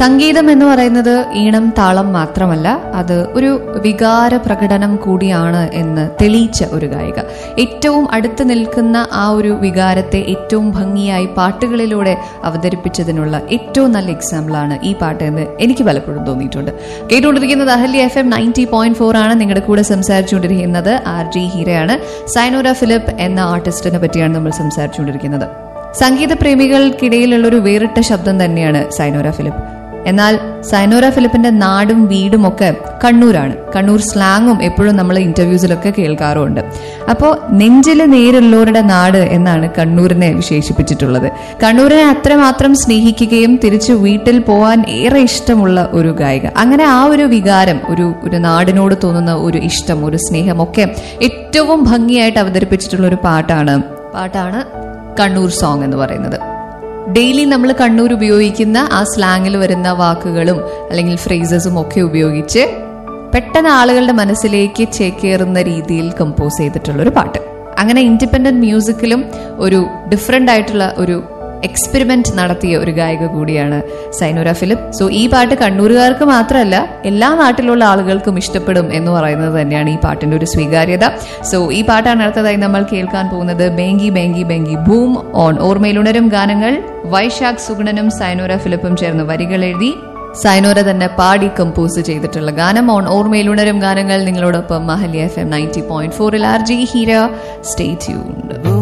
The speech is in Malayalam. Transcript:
സംഗീതം എന്ന് പറയുന്നത് ഈണം താളം മാത്രമല്ല അത് ഒരു വികാര പ്രകടനം കൂടിയാണ് എന്ന് തെളിയിച്ച ഒരു ഗായിക ഏറ്റവും അടുത്ത് നിൽക്കുന്ന ആ ഒരു വികാരത്തെ ഏറ്റവും ഭംഗിയായി പാട്ടുകളിലൂടെ അവതരിപ്പിച്ചതിനുള്ള ഏറ്റവും നല്ല എക്സാമ്പിളാണ് ഈ പാട്ട് എന്ന് എനിക്ക് പലപ്പോഴും തോന്നിയിട്ടുണ്ട് കേട്ടുകൊണ്ടിരിക്കുന്നത് Ahalya F M ninety point four ആണ് നിങ്ങളുടെ കൂടെ സംസാരിച്ചുകൊണ്ടിരിക്കുന്നത് ആർ ജി ഹീരയാണ് സൈനോര ഫിലിപ്പ് എന്ന ആർട്ടിസ്റ്റിനെ പറ്റിയാണ് നമ്മൾ സംസാരിച്ചുകൊണ്ടിരിക്കുന്നത് സംഗീത പ്രേമികൾക്കിടയിലുള്ള ഒരു വേറിട്ട ശബ്ദം തന്നെയാണ് സൈനോര ഫിലിപ്പ് എന്നാൽ സൈനോര ഫിലിപ്പിന്റെ നാടും വീടും ഒക്കെ കണ്ണൂരാണ് കണ്ണൂർ സ്ലാങ്ങും എപ്പോഴും നമ്മൾ ഇന്റർവ്യൂസിലൊക്കെ കേൾക്കാറുമുണ്ട് അപ്പോൾ നെഞ്ചിലെ നേരുള്ളവരുടെ നാട് എന്നാണ് കണ്ണൂരിനെ വിശേഷിപ്പിച്ചിട്ടുള്ളത് കണ്ണൂരിനെ അത്രമാത്രം സ്നേഹിക്കുകയും തിരിച്ചു വീട്ടിൽ പോവാൻ ഏറെ ഇഷ്ടമുള്ള ഒരു ഗായിക അങ്ങനെ ആ ഒരു വികാരം ഒരു ഒരു നാടിനോട് തോന്നുന്ന ഒരു ഇഷ്ടം ഒരു സ്നേഹമൊക്കെ ഏറ്റവും ഭംഗിയായിട്ട് അവതരിപ്പിച്ചിട്ടുള്ള ഒരു പാട്ടാണ് പാട്ടാണ് കണ്ണൂർ സോങ് എന്ന് പറയുന്നത് ഡെയിലി നമ്മൾ കണ്ണൂർ ഉപയോഗിക്കുന്ന ആ സ്ലാങ്ങിൽ വരുന്ന വാക്കുകളും അല്ലെങ്കിൽ ഫ്രേസസും ഒക്കെ ഉപയോഗിച്ച് പെട്ടെന്ന് ആളുകളുടെ മനസ്സിലേക്ക് ചേക്കേറുന്ന രീതിയിൽ കമ്പോസ് ചെയ്തിട്ടുള്ള ഒരു പാട്ട് അങ്ങനെ ഇൻഡിപെൻഡന്റ് മ്യൂസിക്കിലും ഒരു ഡിഫറെന്റ് ആയിട്ടുള്ള ഒരു എക്സ്പെരിമെന്റ് നടത്തിയ ഒരു ഗായിക കൂടിയാണ് സൈനുര ഫിലിപ്പ് സോ ഈ പാട്ട് കണ്ണൂരുകാർക്ക് മാത്രമല്ല എല്ലാ നാട്ടിലുള്ള ആളുകൾക്കും ഇഷ്ടപ്പെടും എന്ന് പറയുന്നത് തന്നെയാണ് ഈ പാട്ടിന്റെ ഒരു സ്വീകാര്യത സോ ഈ പാട്ടാണ് അടുത്തതായി നമ്മൾ കേൾക്കാൻ പോകുന്നത് ബേങ്കി ബേങ്കി ബേങ്കി ബൂം ഓൺ ഓർമ്മയിലുണരും ഗാനങ്ങൾ വൈശാഖ് സുഗുണനും സൈനോര ഫിലിപ്പും ചേർന്ന് വരികൾ എഴുതി സൈനോര തന്നെ പാടി കമ്പോസ് ചെയ്തിട്ടുള്ള ഗാനം ഓൺ ഓർമ്മയിലുണരും ഗാനങ്ങൾ നിങ്ങളോടൊപ്പം മഹല്യ എഫ് എം നയൻറ്റി പോയിന്റ് ഫോറിൽ R J Heera stay tuned